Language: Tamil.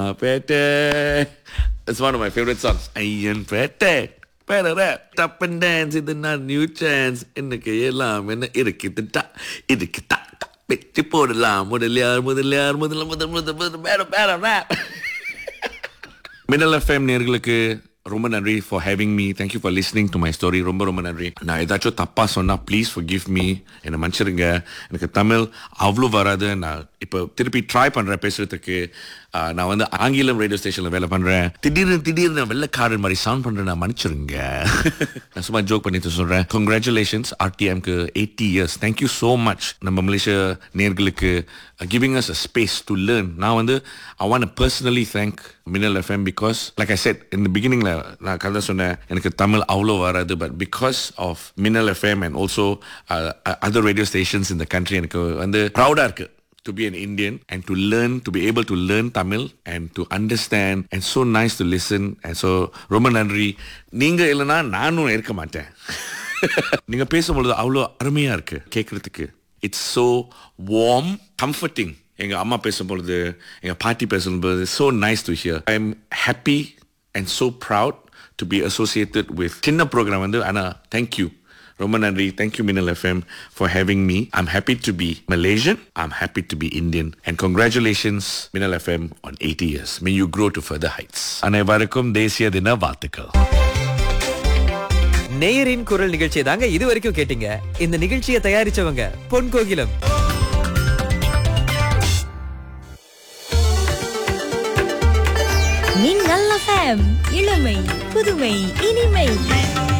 Pettai It's one of my favorite songs. ஐயன் பேட்டை பேர ரேப் டப் அண்ட் டான்ஸ் இது நான் நியூ சான்ஸ் எனக்கு எல்லாம் என்ன இருக்குதுட்டா இருக்குதா வெற்றி போடலாம் முதலியார் முதலியார் முதல்ல முதல் முதல் முதல் பேர பேர ரேப் மின்னல் எஃப்எம் நேர்களுக்கு ரொம்ப நன்றி for having me thank you for listening to my story ரொம்ப ரொம்ப நன்றி நான் ஏதாச்சும் தப்பா சொன்னா ப்ளீஸ் ஃபார் கிவ் மீ என்னை மன்னிச்சிருங்க எனக்கு தமிழ் அவ்வளோ வராது நான் இப்போ திருப்பி ட்ரை பண்றேன் பேசுறதுக்கு ஆஹ், நான் வந்து ஆங்கிலம் ரேடியோ ஸ்டேஷன்ல வேலை பண்றேன் திடீர்னு திடீர்னு வெள்ளக்காரன் மாதிரி சவுண்ட் பண்றேன் நான் மன்னிச்சிருங்க நான் சும்மா ஜோக் பண்ணிட்டு சொல்றேன் கங்க்ராச்சுலேஷன்ஸ் ஆர்டிஎம்க்கு eighty years thank you so much நம்ம மலேசியா நேர்களுக்கு giving us a space to learn நான் வந்து I want personally thank Minnal FM because like I said இந்த பிகினிங்ல நான் கதை சொன்னேன் எனக்கு தமிழ் அவ்வளோ வராது but because of Minnal FM and also other radio stations இந்த கண்ட்ரி எனக்கு வந்து ப்ரௌடா இருக்கு to be an Indian and to learn, to be able to learn Tamil and to understand and so nice to listen and so ரொம்ப நன்றி நீங்க இல்லைன்னா நானும் இருக்க மாட்டேன் நீங்க பேசும்பொழுது அவ்வளோ அருமையா இருக்கு கேட்கறதுக்கு இட்ஸ் so warm comforting எங்க அம்மா பேசும்பொழுது எங்க பாட்டி பேசும்போது so nice to hear I am happy and so proud to be associated with சின்ன ப்ரோக்ராம் வந்து ஆனா thank you ரொம்ப நன்றி thank you Minnal FM for having me I'm happy to be Malaysian I'm happy to be Indian and congratulations Minnal FM on eighty years may you grow to further heights அனைவருக்கும் தேசிய தின வாழ்த்துக்கள் நேயரின் குரல் நிகழ்ச்சியை தாங்க இது வரைக்கும் கேட்டீங்க இந்த நிகழ்ச்சியை தயாரிச்சவங்க பொன் கோகிலம் மின்னல் எஃப்எம் இளமை புதுமை இனிமை